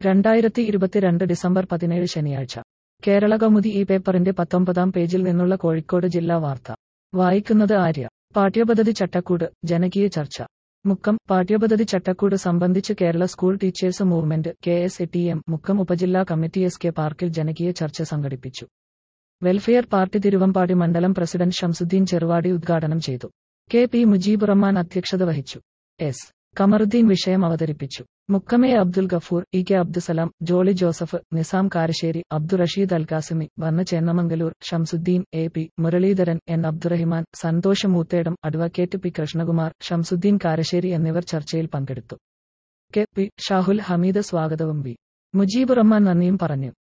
രണ്ടായിരത്തി ഇരുപത്തിരണ്ട് ഡിസംബർ പതിനേഴ് ശനിയാഴ്ച കേരള കൗമുദി ഈ പേപ്പറിന്റെ പത്തൊമ്പതാം പേജിൽ നിന്നുള്ള കോഴിക്കോട് ജില്ലാ വാർത്ത വായിക്കുന്നത് ആര്യ പാഠ്യപദ്ധതി ചട്ടക്കൂട് ജനകീയ ചർച്ച മുക്കം പാഠ്യപദ്ധതി ചട്ടക്കൂട് സംബന്ധിച്ച് Kerala school teachers movement K S A T M Mukkam ഉപജില്ലാ കമ്മിറ്റി എസ് കെ പാർക്കിൽ ജനകീയ ചർച്ച സംഘടിപ്പിച്ചു വെൽഫെയർ പാർട്ടി തിരുവമ്പാടി മണ്ഡലം പ്രസിഡന്റ് ഷംസുദ്ദീൻ ചെറുവാടി ഉദ്ഘാടനം ചെയ്തു കെ പി മുജീബ് റഹ്മാൻ അധ്യക്ഷത വഹിച്ചു എസ് കമറുദ്ദീൻ വിഷയം അവതരിപ്പിച്ചു മുക്കമെ അബ്ദുൽ ഗഫൂർ ഇ കെ അബ്ദുസലാം ജോളി ജോസഫ് നിസാം കാരശ്ശേരി അബ്ദുൾ റഷീദ് അൽകാസിമി വന്ന് Chennamangalur Shamsuddin A P Muraleedharan N Abdurahiman Santhosh Moothedam advocate P Krishnakumar Shamsuddin Karassery എന്നിവർ ചർച്ചയിൽ പങ്കെടുത്തു കെ പി ഷാഹുൽ ഹമീദ് സ്വാഗതവും വി മുജീബ് റഹ്മാൻ നന്ദിയും പറഞ്ഞു